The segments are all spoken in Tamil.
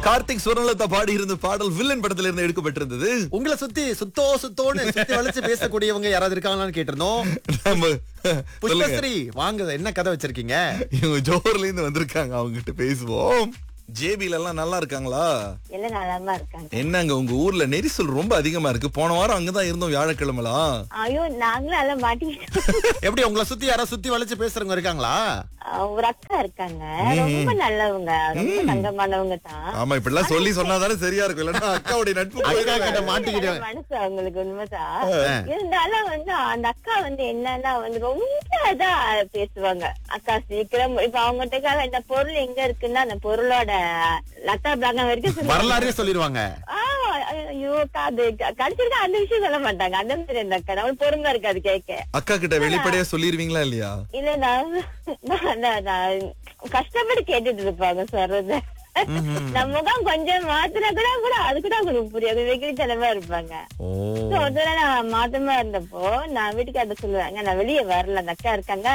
கார்த்திக் சுவர்ணலதா பாடி இருந்த பாடல் வில்லன் படத்துல இருந்து எடுக்கப்பட்டிருந்தது உங்களை சுத்தி சுத்தோ சுத்தோன்னு சுத்தி வளைச்சு பேசக்கூடியவங்க யாராவது இருக்காங்களான்னு கேட்டிருந்தோம் நம்ம சொல்லுங்க புஷ்பஸ்ரீ வாங்க என்ன கதை வச்சிருக்கீங்க இவங்க ஜோஹர்ல இருந்து வந்திருக்காங்க அவங்க கிட்ட பேசுவோம் ஜேபில எல்லாம் நல்லா இருக்காங்களா எல்லாம் நலமா இருக்காங்க என்னங்க உங்க ஊர்ல நெரிசல் ரொம்ப அதிகமா இருக்கு போன வாரம் அங்கதான் இருந்தோம் வியாழக்கிழமெல்லாம் ஐயோ நாங்களும் எல்லாம் மாட்டிக்கிட்டோம் எப்படி உங்களை சுத்தி யாராவது சுத்தி வளைச்சு பேசுறவங்க இருக்காங்களா அஹ் ஒரு அக்கா இருக்காங்க ரொம்ப நல்லவங்க ரொம்ப தங்கமானவங்க தான் ஆமா இப்படி எல்லாம் சொல்லி சொன்னாதானே சரியா இருக்கும் இல்லன்னா அக்காவுடைய நட்பு அக்கா போயிடும். கிட்ட மாட்டிக்கிட்டு மனசு அவங்களுக்கு உண்மைதான் இருந்தாலும் வந்து அந்த அக்கா வந்து என்னன்னா வந்து ரொம்ப இதா பேசுவாங்க அக்கா சீக்கிரம் இப்ப அவங்ககிட்ட இந்த பொருள் எங்க இருக்குன்னா அந்த பொருளோட லத்தா பிளாகம் வரைக்கும் சொல்லுவாங்க. வரலாறே சொல்லிருவாங்க ஆ, ஐயோ அக்கா, அது கடிச்சிருக்கா அந்த விஷயம் சொல்ல மாட்டாங்க அந்த மாதிரி இந்த அக்கா நம்மளுக்கு பொறுமை இருக்காது கேட்க அக்கா கிட்ட வெளிப்படையா சொல்லிருவீங்களா இல்லையா இல்ல நான் நான் நான் நான் கஷ்டப்பட்டு கேட்டுட்டு இருப்பாங்க சொல்றது நம்ம முகம் கொஞ்சம் மாத்தினா கூட கூட அது கூட அவங்களுக்கு புரியாது வெகுளித்தனமா இருப்பாங்க ஓ So, ஒரு தடவை நான் மாதமா இருந்தப்போ நான் வீட்டுக்கார்ட்ட சொல்லுவாங்க நான் வெளியே வரல அந்த அக்கா இருக்காங்க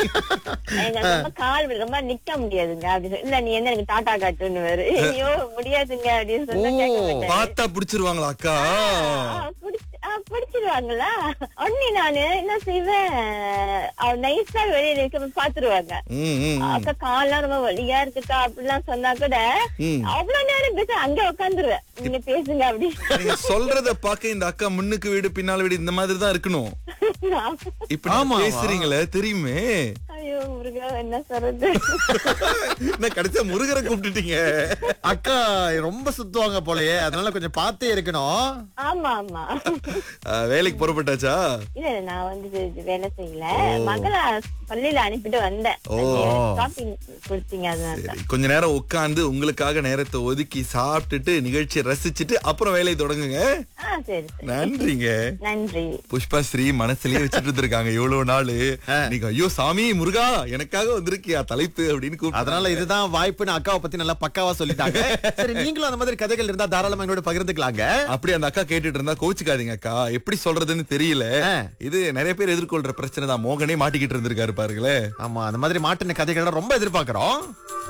எங்க ரொம்ப கால் வலி, ரொம்ப நிக்க முடியாதுங்க அப்படின்னு சொல்லி, இல்ல நீ என்ன எனக்கு டாட்டா காட்டுன்னு வேறு ஐயோ முடியாதுங்க அப்படின்னு சொன்னா கேட்க ஓ, மாட்டாரு. பார்த்தா புடிச்சிருவாங்களா அக்கா ஆ, புடிச்சு- ஆ, பிடிச்சிருவாங்களா உடனே நானு என்ன செய்வேன் அவ நைஸா வெளியே நிக்க பாத்துருவாங்க ம், ம், ம். அக்கா கால்லாம் ரொம்ப வலியா இருக்குக்கா அப்படிலாம் சொன்னா கூட ம். அவ்வளவு நேரம் பேச அங்க உட்காந்துருவேன் நீங்க பேசுங்க அப்படின்னு நீங்க சொல்றத பாக்க இந்த அக்கா முன்னுக்கு வீடு பின்னால் வீடு இந்த மாதிரி தான் இருக்கணும் இப்ப ஆமா, நீங்க ஆமா. பேசுறீங்களே தெரியுமே ஐயோ முருகா என்ன சொல்றது என்ன கடைசியா முருகரை கூப்பிட்டுட்டீங்க அக்கா ரொம்ப சுத்துவாங்க போலயே அதனால கொஞ்சம் பார்த்தே இருக்கணும் ஆமா ஆமா அஹ், வேலைக்கு புறப்பட்டாச்சா இல்ல இல்ல, நான் வந்து இது வேலை செய்யல மகள பள்ளியில அனுப்பிட்டு வந்தேன் ஓ. ஷாப்பிங் கொடுத்தீங்க அதனால சரி கொஞ்ச நேரம் உட்கார்ந்து உங்களுக்காக நேரத்தை ஒதுக்கி சாப்பிட்டுட்டு நிகழ்ச்சியை ரசிச்சுட்டு அப்புறம் வேலையை தொடங்குங்க ஆ சரி சரி நன்றிங்க நன்றி புஷ்பா ஸ்ரீ மனசுலயே வச்சுட்டு இருந்திருக்காங்க இவ்வளவு நாள் நீங்க ஐயோ சாமி முருகா எனக்காக வந்திருக்கியா தலைப்பு அப்படின்னு கூப்பிட்டு அதனால இதுதான் வாய்ப்புன்னு அக்காவை பத்தி நல்லா பக்காவா சொல்லிட்டாங்க சரி நீங்களும் அந்த மாதிரி கதைகள் இருந்தா தாராளமா எங்களோட பகிர்ந்துக்கலாங்க அப்படி அந்த அக்கா கேட்டுட்டு இருந்தா கோச்சுக்காதீங்க அக்கா எப்படி சொல்றதுன்னு தெரியல ஆ. இது நிறைய பேர் எதிர்கொள்ற பிரச்சனை தான் மோகனே மாட்டிக்கிட்டு இருந்திருக்காரு பாருங்களேன் ஆமா அந்த மாதிரி மாட்டின கதைகள் ரொம்ப எதிர்பார்க்கிறோம்